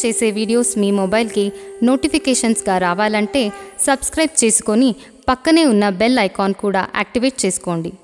చేసే వీడియోస్ మీ మొబైల్కి నోటిఫికేషన్స్గా రావాలంటే సబ్స్క్రైబ్ చేసుకొని పక్కనే ఉన్న బెల్ ఐకాన్ కూడా యాక్టివేట్ చేసుకోండి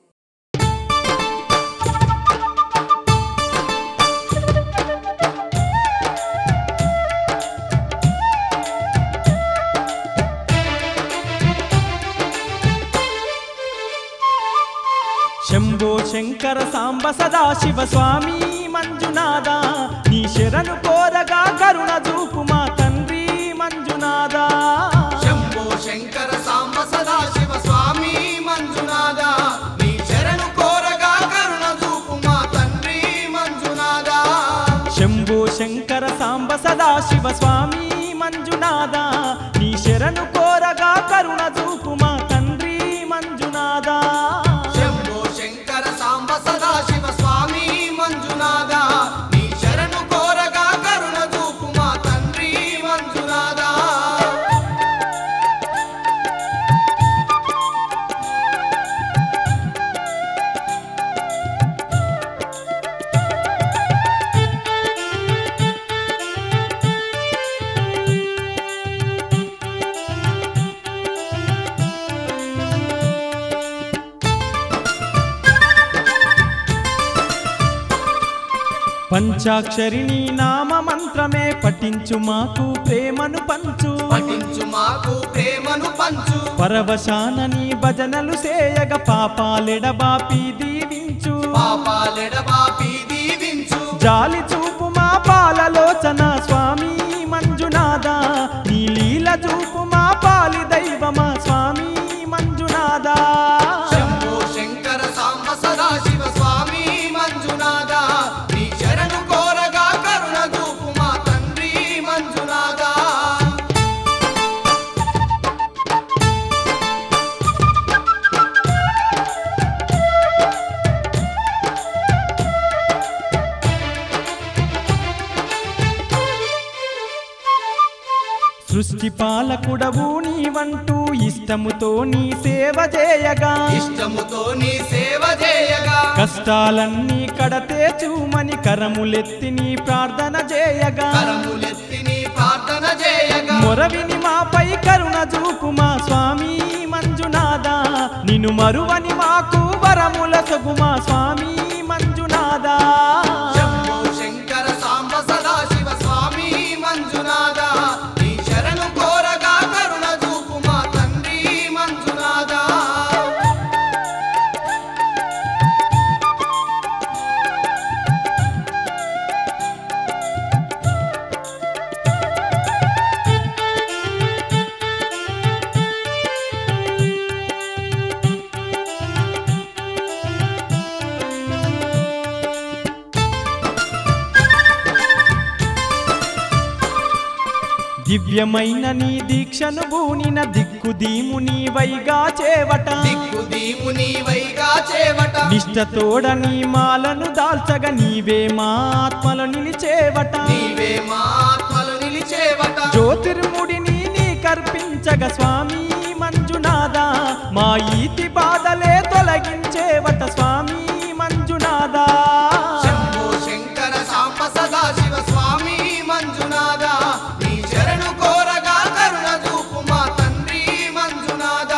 శంభో శంకర సాంబ సదాశివ స్వామి మంజునాథ నీ శరణు కోరగా కరుణ చూపు మా తండ్రి మంజునాథ శంభో శంకర సాంబ సదాశివ స్వామి మంజునాథ నీ శరణు కోరగా కరుణ చూపు మా తండ్రి మంజునాథ శంభో శంకర సాంబ సదాశివ స్వామి మంజునాథ నీ శరణు కోరగా కరుణ చూపు మా తండ్రి మంజునాథ శంభో శంకర సాంబ సదాశివ స్వామి మంజునాథ నీ శరణు కోరగా కరుణ చూపు మా తండ్రి మంజునాథ పంచాక్షరిని నామ మంత్రమే పఠించు మాకు ప్రేమను పంచు పఠించు మాకు ప్రేమను పంచు పరవశానని భజనలు సేయగ పాపాలెడబాపి దీవించు పాపాలెడబాపి దీవించు జాలి చూపు మా పాలలోచన స్వామి మంజునాథ నీ లీల చూపు మా పాలి దైవమా స్వామి మంజునాథ శంభో శంకర సాంబ సదాశివ స్వామి మంజునాథ నీ శరణు కోరగా కరుణ చూపు మా తండ్రి మంజునాథ సృష్టి పాలకుడవు నీవంటూ ఇష్టముతో నీ సేవ చేయగా ఇష్టముతో నీ సేవ చేయగా కష్టాలన్నీ కడతేచుమని కరములెత్తి నీ ప్రార్థన చేయగా కరములెత్తి నీ ప్రార్థన చేయగా మొరవిని మాపై కరుణ చూపు మా స్వామి మంజునాథ నిన్ను మరువని మాకు వరముల సగు మా స్వామి మంజునాథ శంభో శంకర సాంబ సదాశివ స్వామి మంజునాథ నీ శరణు కోరగా కరుణ చూపు మా తండ్రి మంజునాథ దివ్యమైన నీ దీక్షను బూనిన దిక్కు దీము నీవైగా చేవట దిక్కు దీము నీవైగా చేవట నిష్టతోడ నీ మాలను దాల్చగా నీవే మా ఆత్మలు నిలిచేవట నీవే మా ఆత్మలు నిలిచేవట జ్యోతిర్ముడిని నీ కర్పించగ స్వామి మంజునాథ మా ఈతి బాధలే తొలగించేవట స్వామి మంజునాథ శంభో శంకర సాంబ సదాశివ స్వామి మంజునాథ నీ శరణు కోరగా కరుణ చూపు మా తండ్రి మంజునాథ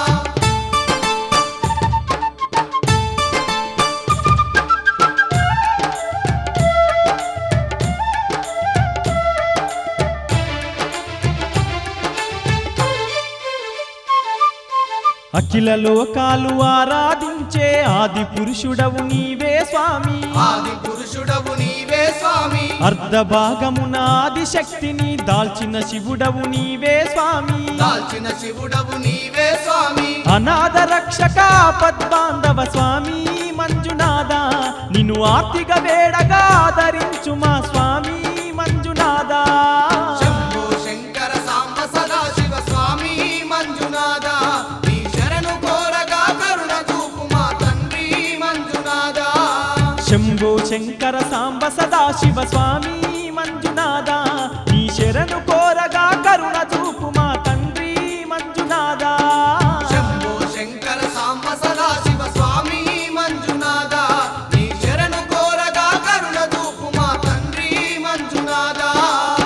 అఖిల లోకాలు ఆరాధించే ఆది పురుషుడవు నీవే స్వామి ఆది పురుషుడవు నీవే స్వామి అర్ధ భాగమున ఆది శక్తిని దాల్చిన శివుడవు నీవే స్వామి దాల్చిన శివుడవు నీవే స్వామి అనాథ రక్షక పద్బాంధవ స్వామి మంజునాథ నిన్ను ఆర్తిగ వేడగా ఆదరించు మా స్వామి మంజునాథ శంభో శంకర సాంబ సదాశివ స్వామి మంజునాథ నీ శరణు కోరగా కరుణ చూపు మా తండ్రి మంజునాథ శంభో శంకర సాంబ సదాశివ స్వామి మంజునాథ నీ శరణు కోరగా కరుణ చూపు మా తండ్రి మంజునాథ శంభో శంకర సాంబ సదాశివ స్వామి మంజునాథ నీ శరణు కోరగా కరుణ చూపు మా తండ్రి మంజునాథ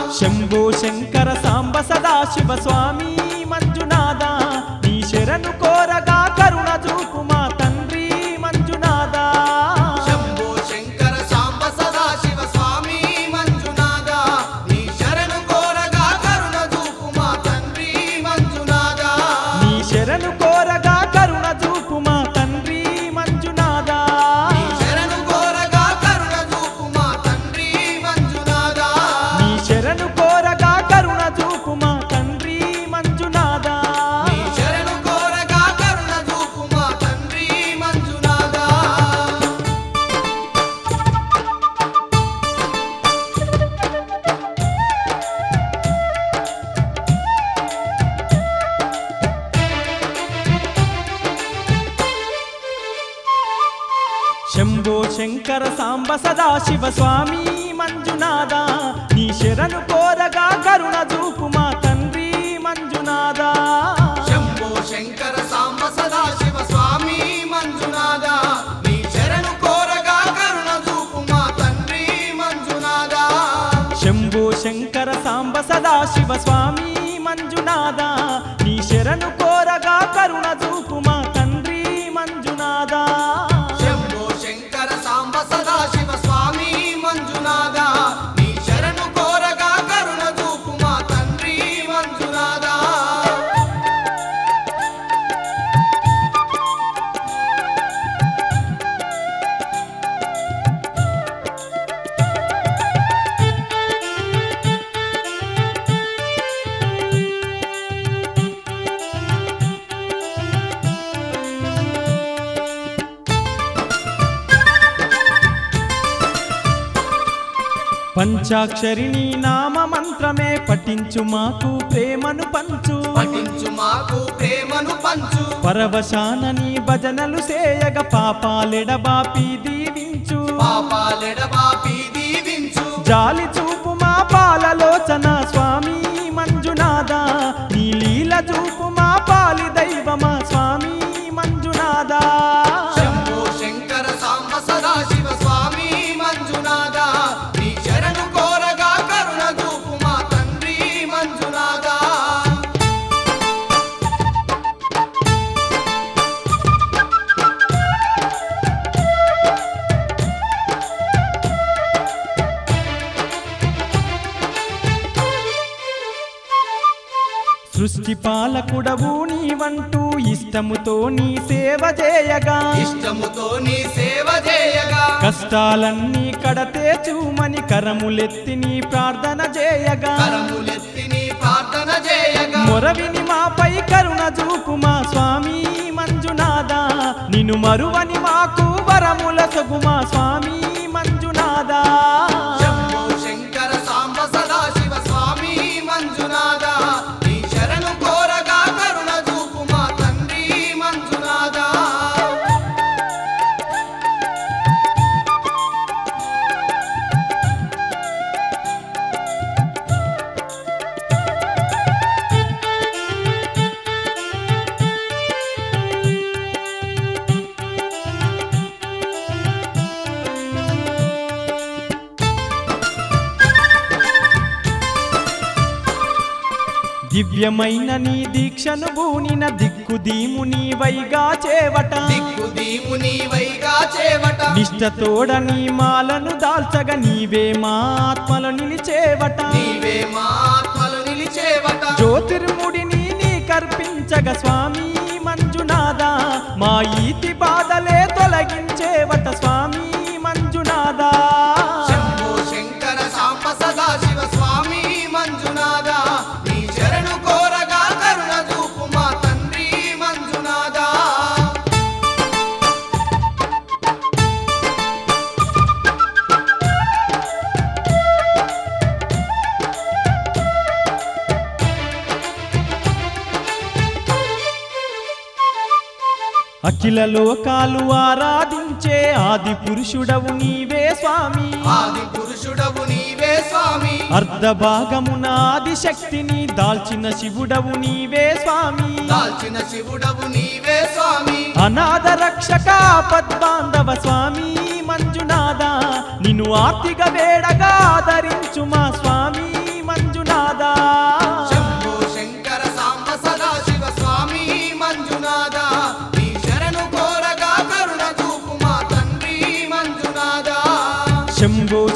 సదాశివ స్వామి మంజునాథ నీ శరణు కోరగా కరుణ చూపు మా తండ్రి మంజునాథ శంభో శంకర సాంబ సదాశివ స్వామి మంజునాథ నీ శరణు కోరగా కరుణ చూపు మా తండ్రి మంజునాథ నీ శరణు కోరగా కరుణ చూపు మా తండ్రి మంజునాథ నీ శరణు కోరగా కరుణ చూపు మా తండ్రి మంజునాథ నీ శరణు కోరగా కరుణ చూపు మా తండ్రి మంజునాథ నీ శరణు కోరగా కరుణ చూపు మా తండ్రి మంజునాథ శంభో శంకర సాంబ సదాశివ స్వామి మంజునాథ నీ శరణు కోరగా కరుణ చూపు మా తండ్రి మంజునాథ శంభో శంకర సాంబ సదాశివ స్వామి మంజునాథ నీ శరణు కోరగా కరుణ చూపు మా తండ్రి మంజునాథ శంభో శంకర సాంబ సదాశివ స్వామి మంజునాథ నీ శరణు కోరగా కరుణ చూపు మా తండ్రి మంజునాథ శంభో శంకర సాంబ సదాశివ స్వామి మంజునాథ నీ శరణు కోరగా కరుణ చూపు మా తండ్రి మంజునాథ పంచాక్షరిని నామ మంత్రమే పఠించు మాకు ప్రేమను పంచు పఠించు మాకు ప్రేమను పంచు పరవశానని భజనలు సేయగ పాపాలెడబాపి దీవించు పాపాలెడబాపి దీవించు జాలి చూపు మా పాలలోచన స్వామి మంజునాథ నీ లీల చూపు మా పాలి దైవమా స్వామి మంజునాథ శంభో శంకర సాంబ సదాశివ స్వామి మంజునాథ నీ శరణు కోరగా కరుణ చూపు మా తండ్రి మంజునాథ సృష్టి పాలకుడవు నీవంటూ ఇష్టముతో నీ సేవ చేయగా ఇష్టముతో నీ సేవ చేయగా కష్టాలన్నీ కడతే చూమని కరములెత్తి నీ ప్రార్థన చేయగా కరములెత్తి నీ ప్రార్థన చేయగా మొరవిని మాపై కరుణ చూపు మా స్వామి మంజునాథ నిన్ను మరువని మాకు వరముల సొగు మా స్వామి మంజునాథ శంభో శంకర సాంబ సదాశివ స్వామి మంజునాథ నీ శరణు కోరగా కరుణ చూపు మా తండ్రి మంజునాథ దివ్యమైన నీ దీక్షను బూనిన దిక్కు దీము నీ వైగా చేవట దిక్కు దీము నీవైగా చేవట నిష్టతోడ నీ మాలను దాల్చగ నీవే మా ఆత్మలు నిలిచేవట నీవే మా ఆత్మలు నిలిచేవట జ్యోతిర్ముడిని నీ కర్పించగ స్వామి మంజునాథ మా ఈతి బాధలే తొలగించేవట స్వామి మంజునాథ శంభో శంకర సాంబ సదాశివ స్వామి మంజునాథ నీ శరణు కోరగా కరుణ చూపు మా తండ్రి మంజునాథ అఖిల లోకాలు ఆరాధించే ఆది పురుషుడవు నీవే స్వామి ఆది పురుషుడవు నీవే స్వామి అర్ధ భాగమున ఆది శక్తిని దాల్చిన శివుడవు నీవే స్వామి దాల్చిన శివుడవు నీవే స్వామి అనాథ రక్షక పద్బాంధవ స్వామి మంజునాథ నిన్ను ఆర్తిక వేడగా ఆదరించు మా స్వామి మంజునాథ శంభో శంకర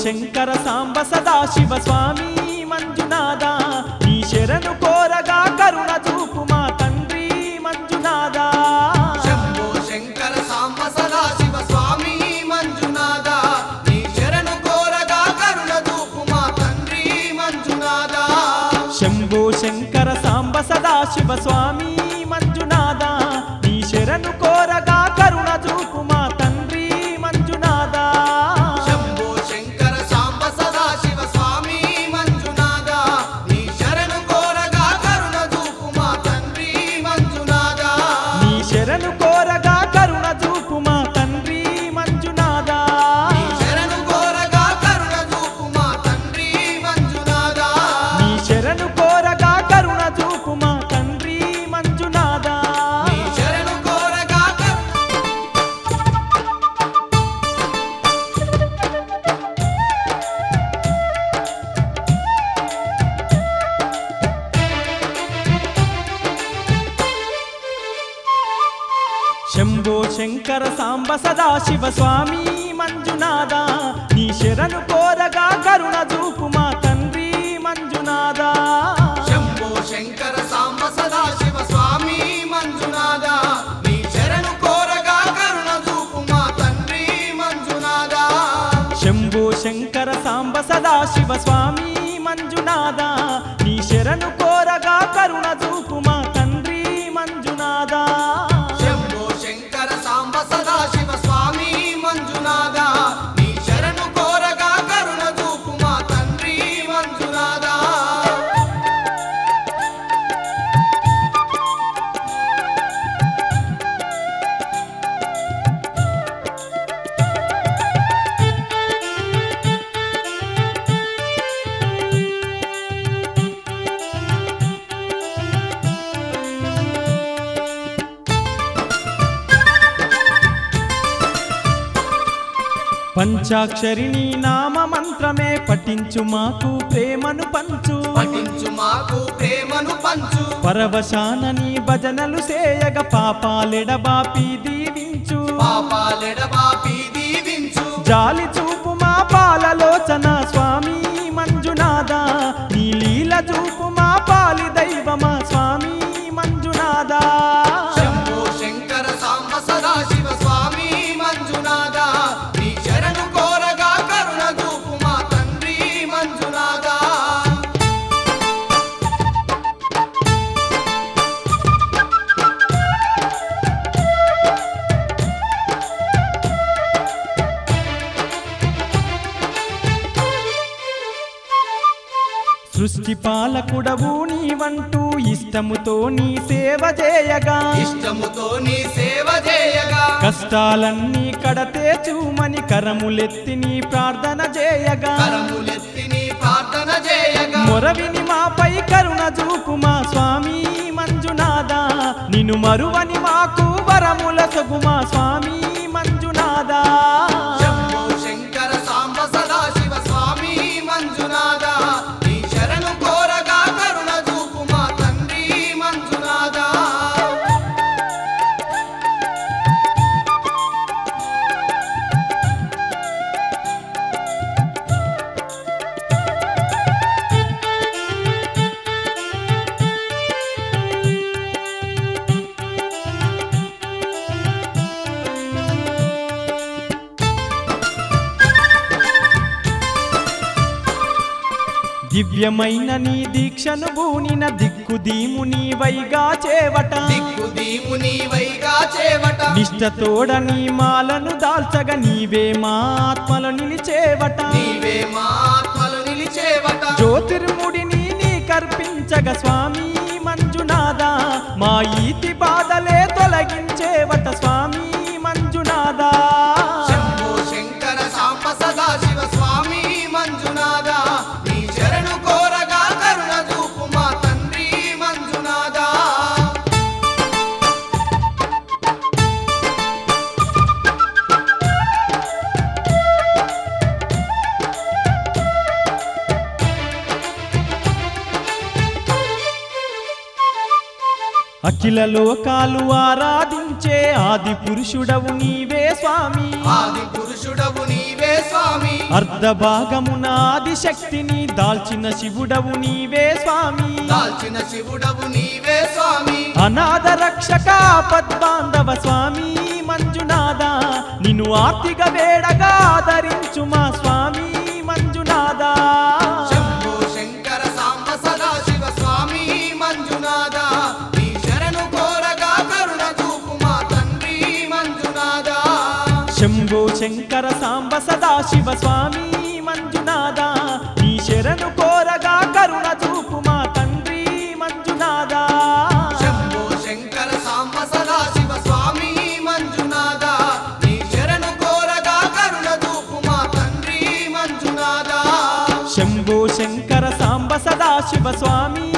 శంకర సాంబ సదాశివ స్వామి మంజునాథ నీ శరణు కోరగా కరుణ చూపు మా తండ్రి మంజునాథ శంభో శంకర సాంబ సదాశివ స్వామి మంజునాథ నీ శరణు కోరగా కరుణ చూపు మా తండ్రి మంజునాథ శంభో శంకర సాంబ సదాశివ స్వామి మంజునాథ నీ శరణు కోరగా కరుణ చూపు మా తండ్రి మంజునాథ శంభో శంకర సాంబ సదాశివ స్వామి మంజునాథ నీ శరణు కోరగా కరుణ చూపు మా తండ్రి మంజునాథ నీ శరణు కోరగా కరుణ చూపు మా తండ్రి మంజునాథ నీ శరణు కోరగా కరుణ చూపు మా తండ్రి మంజునాథ నీ శరణు కోరగా కరుణ చూపు మా తండ్రి మంజునాథ నీ శరణు కోరగా కరుణ శంభో శంకర సాంబ సదాశివ స్వామి మంజునాథ నీ శరణు కోరగా కరుణ చూపు మా తండ్రి మంజునాథ శంభో శంకర సాంబ సదాశివ స్వామి మంజునాథ నీ శరణు కోరగా కరుణ చూపు మా తండ్రి మంజునాథ శంభో శంకర సాంబ సదాశివ స్వామి మంజునాథ నీ శరణు కోరగా కరుణ చూపు మా తండ్రి మంజునాథ శంభో శంకర సాంబ సదాశివ స్వామి మంజునాథ నీ శరణు కోరగా కరుణ చూపు మా తండ్రి మంజునాథ పంచాక్షరిని నామ మంత్రమే పఠించు మాకు ప్రేమను పంచు పఠించు మాకు ప్రేమను పంచు పరవశానని భజనలు సేయగ పాపాలెడబాపి దీవించు పాపాలెడబాపి దీవించు జాలి చూపు మా పాలలోచన స్వామి మంజునాథ నీ లీల చూపు మా పాలి దైవమా స్వామి మంజునాథ శంభో శంకర సాంబ సదాశివ స్వామి మంజునాథ నీ శరణు కోరగా కరుణ చూపు మా తండ్రి మంజునాథ సృష్టి పాలకుడవు నీవంటూ ఇష్టముతో నీ సేవ చేయగా ఇష్టముతో నీ సేవ చేయగా కష్టాలన్నీ కడతే చూమని కరములెత్తి నీ ప్రార్థన చేయగా కరములెత్తి నీ ప్రార్థన చేయగా మొరవిని మాపై కరుణ చూపు మా స్వామి మంజునాథ నిన్ను మరువని మాకు వరముల సొగు మా స్వామి మంజునాథ శంభో శంకర సాంబ సదాశివ స్వామి మంజునాథ నీ శరణు కోరగా కరుణ చూపు మా తండ్రి మంజునాథ దివ్యమైన నీ దీక్షను బూనిన దిక్కు దీముని వైగా చేవట దిక్కు దీముని వైగా చేవట నిష్టతోడ నీ మాలను దాల్చగ నీవే మా ఆత్మలు నిలిచేవట నీవే మా ఆత్మలు నిలిచేవట జ్యోతిర్ముడిని నీ కర్పించగ స్వామి మంజునాథ మా ఈతి బాధలే తొలగించేవట స్వామి మంజునాథ శంభో శంకర సాంబ సదాశివ స్వామి మంజునాథ నీ శరణు కోరగా కరుణ చూపు మా తండ్రి మంజునాథ అఖిల లోకాలు ఆరాధించే ఆది పురుషుడవు నీవే స్వామి ఆది పురుషుడవు నీవే స్వామి అర్ధభాగమున ఆదిశక్తిని దాల్చిన శివుడవు నీవే స్వామి దాల్చిన శివుడవు నీవే స్వామి అనాథ రక్షక పద్బాంధవ స్వామి మంజునాథ నిన్ను ఆర్తిగా వేడగా ఆదరించు మా స్వామి మంజునాథ శంభో శంకర సాంబ సదా శివ స్వామి మంజునాథ నీ శరణు కోరగా కరుణ చూపు మా తండ్రి మంజునాథ శంభో శంకర సాంబ సదాశివ స్వామి మంజునాథ నీ శరణు కోరగా కరుణ చూపు మా తండ్రి మంజునాథ శంభో శంకర సాంబ సదా శివ స్వామి మంజునాథ నీ శరణు కోరగా కరుణ చూపు మా తండ్రి మంజునాథ శంభో శంకర సాంబ సదాశివ స్వామి